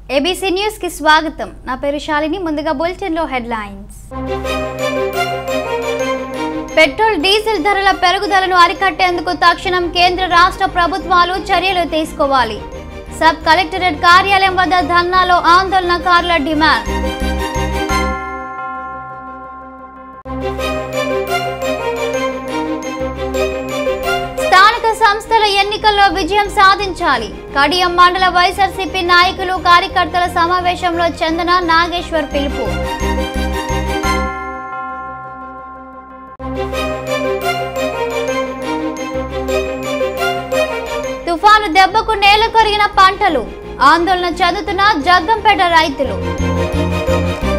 ABC news కి స్వాగతం నా పేరు శాలిని ముందుగా బులెటిన్ లో హెడ్లైన్స్ పెట్రోల్ డీజిల్ ధరల పెరుగుదలను అరికట్టేందుకు తక్షణం కేంద్ర రాష్ట్ర ప్రభుత్వాలు చర్యలు తీసుకోవాలి సబ్ కలెక్టరేట్ కార్యాలయం వద్ద ధర్నాలో ఆందోళనకారుల డిమాండ్ స్థానిక సంస్థల ఎన్నికల్లో విజయం సాధించాలి కడియం మండల వైఎస్ఆర్సీపీ నాయకులు కార్యకర్తల సమావేశంలో చందన నాగేశ్వర్ పిలుపు తుఫాను దెబ్బకు నేల కొరిగిన పంటలు ఆందోళన చెందుతున్న జగ్గంపేట రైతులు